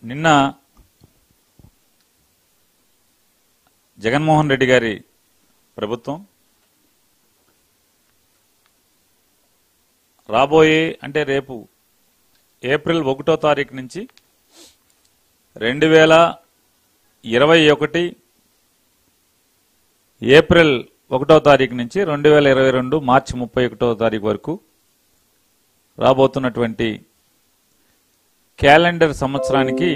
నిన్న జగన్మోహన్ రెడ్డి గారి ప్రభుత్వం రాబోయే అంటే రేపు ఏప్రిల్ ఒకటో తారీఖు నుంచి రెండు వేల ఇరవై ఒకటి ఏప్రిల్ ఒకటో తారీఖు నుంచి రెండు వేల ఇరవై రెండు మార్చి ముప్పై ఒకటో తారీఖు వరకు రాబోతున్నటువంటి క్యాలెండర్ సంవత్సరానికి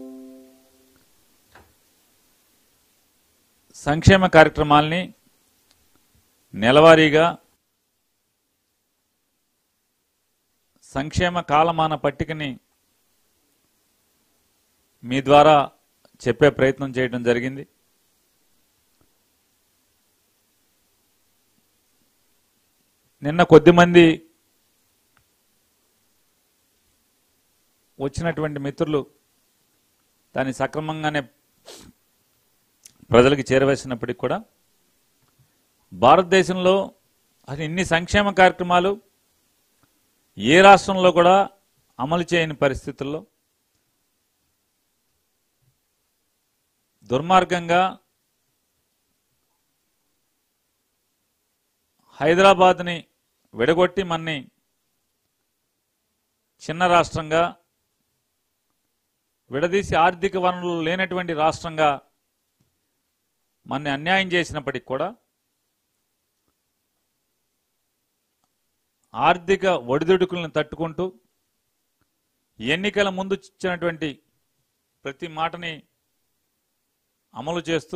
సంక్షేమ కార్యక్రమాల్ని నెలవారీగా సంక్షేమ కాలమాన పట్టికని మీ ద్వారా చెప్పే ప్రయత్నం చేయడం జరిగింది నిన్న కొద్దిమంది వచ్చినటువంటి మిత్రులు దాన్ని సక్రమంగానే ప్రజలకు చేరవేసినప్పటికి కూడా భారతదేశంలో అసలు ఇన్ని సంక్షేమ కార్యక్రమాలు ఏ రాష్ట్రంలో కూడా అమలు చేయని పరిస్థితుల్లో దుర్మార్గంగా హైదరాబాద్ని విడగొట్టి మన్ని చిన్న రాష్ట్రంగా విడదీసి ఆర్థిక వనరులు లేనటువంటి రాష్ట్రంగా మన్ని అన్యాయం చేసినప్పటికి కూడా ఆర్థిక ఒడిదుడుకులను తట్టుకుంటూ ఎన్నికల ముందు ఇచ్చినటువంటి ప్రతి మాటని అమలు చేస్తూ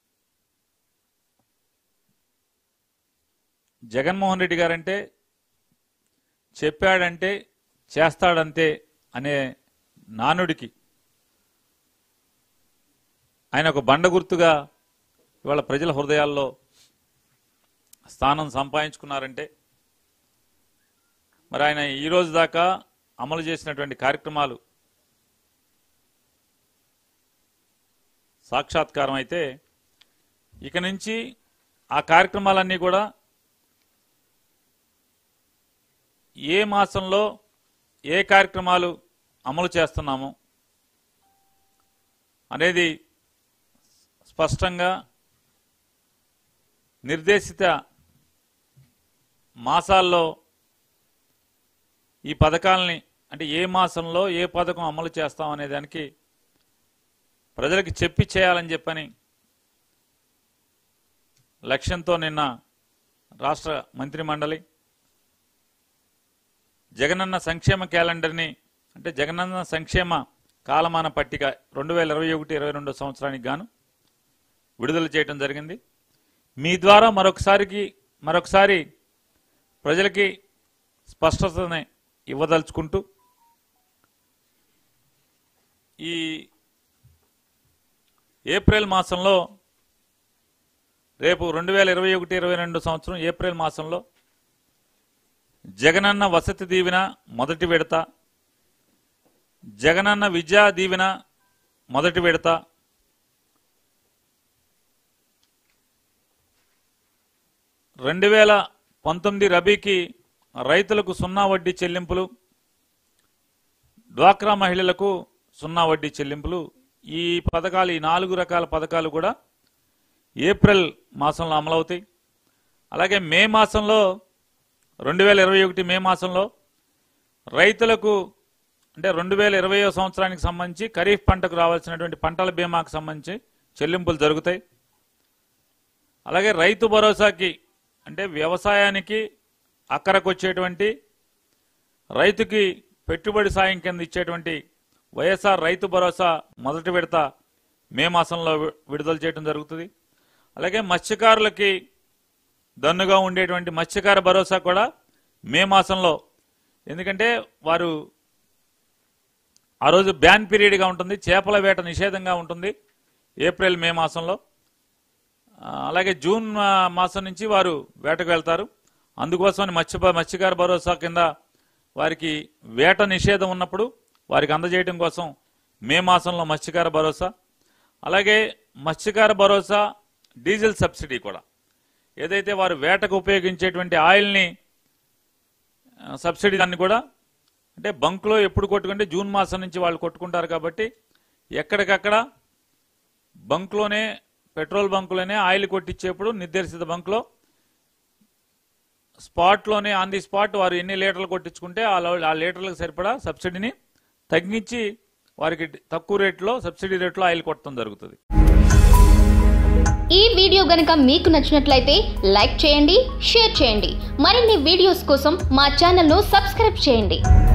జగన్మోహన్ రెడ్డి గారంటే చెప్పాడంటే చేస్తాడంతే అనే నానుడికి ఆయన ఒక బండ గుర్తుగా ఇవాళ ప్రజల హృదయాల్లో స్థానం సంపాదించుకున్నారంటే మరి ఆయన ఈ రోజు దాకా అమలు చేసినటువంటి కార్యక్రమాలు సాక్షాత్కారం అయితే ఇక నుంచి ఆ కార్యక్రమాలన్నీ కూడా ఏ మాసంలో ఏ కార్యక్రమాలు అమలు చేస్తున్నాము అనేది స్పష్టంగా నిర్దేశిత మాసాల్లో ఈ పథకాలని అంటే ఏ మాసంలో ఏ పథకం అమలు చేస్తాం అనే దానికి ప్రజలకు చెప్పి చేయాలని చెప్పని లక్ష్యంతో నిన్న రాష్ట్ర మంత్రిమండలి జగనన్న సంక్షేమ క్యాలెండర్ని అంటే జగనన్న సంక్షేమ కాలమాన పట్టిక రెండు వేల ఇరవై ఒకటి ఇరవై రెండో సంవత్సరానికి గాను విడుదల చేయడం జరిగింది మీ ద్వారా మరొకసారికి మరొకసారి ప్రజలకి స్పష్టతని ఇవ్వదలుచుకుంటూ ఈ ఏప్రిల్ మాసంలో రేపు రెండు వేల ఇరవై ఒకటి ఇరవై రెండు సంవత్సరం ఏప్రిల్ మాసంలో జగనన్న వసతి దీవెన మొదటి విడత జగనన్న విద్యా దీవెన మొదటి విడత రెండు వేల పంతొమ్మిది రబీకి రైతులకు సున్నా వడ్డీ చెల్లింపులు డ్వాక్రా మహిళలకు సున్నా వడ్డీ చెల్లింపులు ఈ పథకాలు ఈ నాలుగు రకాల పథకాలు కూడా ఏప్రిల్ మాసంలో అమలవుతాయి అలాగే మే మాసంలో రెండు వేల ఇరవై ఒకటి మే మాసంలో రైతులకు అంటే రెండు వేల ఇరవయో సంవత్సరానికి సంబంధించి ఖరీఫ్ పంటకు రావాల్సినటువంటి పంటల బీమాకు సంబంధించి చెల్లింపులు జరుగుతాయి అలాగే రైతు భరోసాకి అంటే వ్యవసాయానికి అక్కరకు వచ్చేటువంటి రైతుకి పెట్టుబడి సాయం కింద ఇచ్చేటువంటి వైఎస్ఆర్ రైతు భరోసా మొదటి విడత మే మాసంలో వి- విడుదల చేయడం జరుగుతుంది అలాగే మత్స్యకారులకి దన్నుగా ఉండేటువంటి మత్స్యకార భరోసా కూడా మే మాసంలో ఎందుకంటే వారు ఆ రోజు బ్యాన్ పీరియడ్గా ఉంటుంది చేపల వేట నిషేధంగా ఉంటుంది ఏప్రిల్ మే మాసంలో ఆ, అలాగే జూన్ ఆ, మాసం నుంచి వారు వేటకు వెళ్తారు అందుకోసమని మత్స్య మత్స్యకార భరోసా కింద వారికి వేట నిషేధం ఉన్నప్పుడు వారికి అందజేయడం కోసం మే మాసంలో మత్స్యకార భరోసా అలాగే మత్స్యకార భరోసా డీజిల్ సబ్సిడీ కూడా ఏదైతే వారు వేటకు ఉపయోగించేటువంటి ఆయిల్ని ఆ, సబ్సిడీ దాన్ని కూడా అంటే బంక్లో ఎప్పుడు కొట్టుకుంటే జూన్ మాసం నుంచి వాళ్ళు కొట్టుకుంటారు కాబట్టి ఎక్కడికక్కడ బంక్లోనే పెట్రోల్ బంకులోనే ఆయిల్ కొట్టించేప్పుడు నిర్దేశిత బంక్లో స్పాట్లోనే ఆన్ ది స్పాట్ వారు ఎన్ని లీటర్లు కొట్టించుకుంటే ఆ లో- ఆ లీటర్లకు సరిపడా సబ్సిడీని తగ్గించి వారికి తక్కువ రేట్లో సబ్సిడీ రేట్లో ఆయిల్ కొట్టడం జరుగుతుంది ఈ వీడియో గనుక మీకు నచ్చినట్లయితే లైక్ చేయండి షేర్ చేయండి మరిన్ని వీడియోస్ కోసం మా ఛానల్ను సబ్స్క్రైబ్ చేయండి